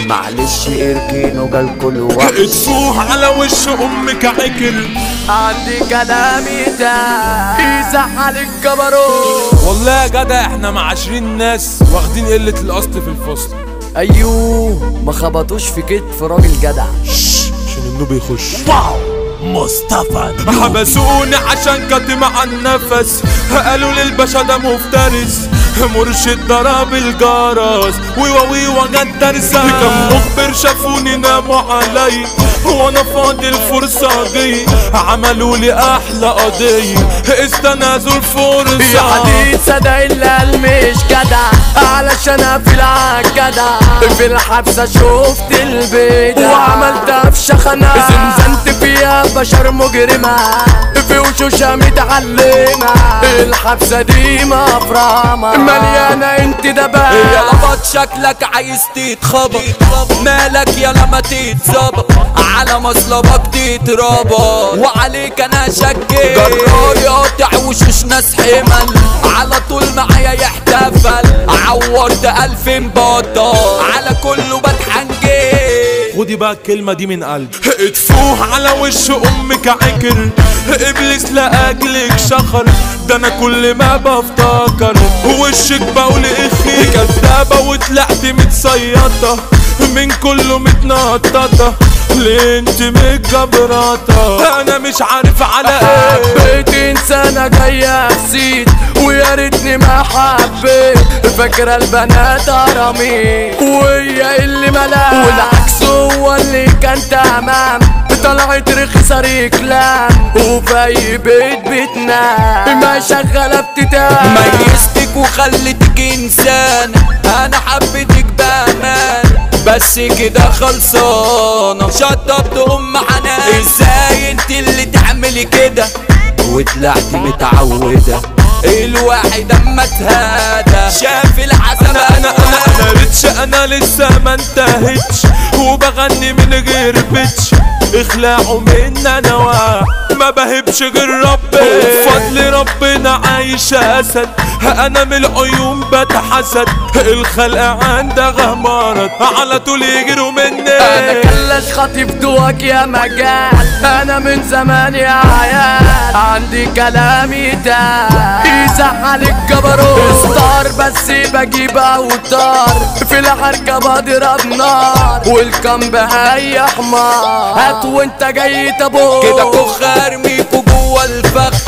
معلش اركنوا جال كل واحد تفوح على وش امك عكر عندي كلامي ده يزعل الجبروت والله يا جدع احنا مع عشرين ناس واخدين قلة الاصل في الفصل ايوه ما خبطوش في كتف راجل جدع عشان النوب يخش واو مصطفى حبسوني عشان كاتم عن النفس قالوا للباشا ده مفترس مرشد ضرب الجرس ويوا ويوا جت درسة كم مخبر شافوني ناموا علي وانا فاضي الفرصة دي عملوا لي احلى قضية استنازوا يا الفرصة حديد صدق الا مش جدع علشان اقفل عالجدع في الحبسه شفت البيضة وعملت في شخنة زنزنت فيها بشر مجرمة في وشوشها متعلمة الحبسة دي مفرمة مليانة انت دبابة يا لبط شكلك عايز تتخبط مالك يا لما تتظبط على مصلبك تتربط وعليك انا شكيت جرار يقطع وشوش ناس حمل على طول معايا يحتفل عورت الف مبطل على كله بتحنجيت خدي بقى الكلمة دي من قلبي اتفوح على وش امك عكر ابليس لاجلك شخر ده انا كل ما بفتكر وشك بقول اخي كدابة وطلعت متصيطة من كله متنططة ليه انت متجبرطة انا مش عارف على ايه حبيت انسانة جاية بسيط ويا ريتني ما حبيت فاكرة البنات هرمي وهي اللي ملاك والعكس هو اللي كان تمام طلعت رخيصة ركلام وفي اي بيت بتنام ما شغالة بتتام ميزتك وخلتك انسان انا حبيتك بامان بس كده خلصانة شطبت ام حنان ازاي انت اللي تعملي كده وطلعت متعودة الواحد اما اتهدى شاف العذاب انا انا انا انا ريتش انا لسه ما انتهتش وبغني من غير بيتش اخلعوا من انا واحد ما بهبش غير ربي بفضل ربنا عايش اسد انا من العيون بتحسد الخلق عندها غمارت على طول يجروا مني انا كلاش خاطف دوك يا مجال انا من زمان يا عيال عندي كلامي ده يزعل الجبروت ستار بس بجيب اوتار في الحركة بضرب نار والكم هي حمار هات وانت جاي تبوك كده كخ ارميكوا جوا الفخ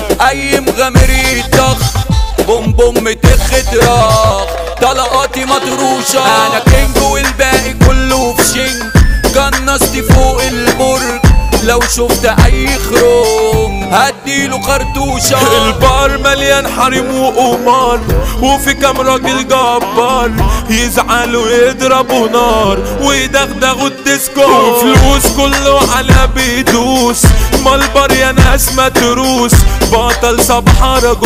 اي مغامر يطخ بوم بوم تخ تراخ طلقاتي مطروشة انا كينج والباقي كله في شنج كنستي فوق البرج لو شفت اي خروم هديله خرطوشة البار مليان حريم وقمار وفي كام راجل جبار يزعلوا يضربوا نار ويدغدغوا الديسكو وفلوس كله على بيدوس مالبر يا ناس متروس بطل صبح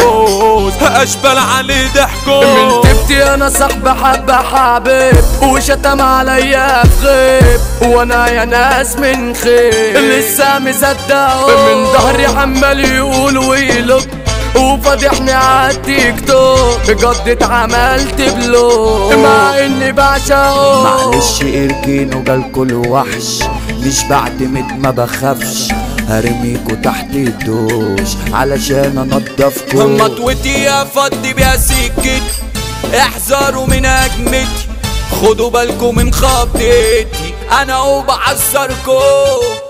رجوز اشبال عليه من ضحكوا تبتي انا صاحب حب حبيب وشتم عليا في غيب وانا يا ناس من خير لسه مصدقه من ظهري عمال يقول ويلوك وفضحني على التيك توك بجد اتعملت بلوك مع اني بعشقه معلش اركنوا جال كل وحش مش بعتمد ما بخافش هرميكوا تحت الدوش علشان انضفكوا مطوتي يا فضي بيها سكتي احذروا من هجمتي خدوا بالكم من خبطتي انا وبعصركم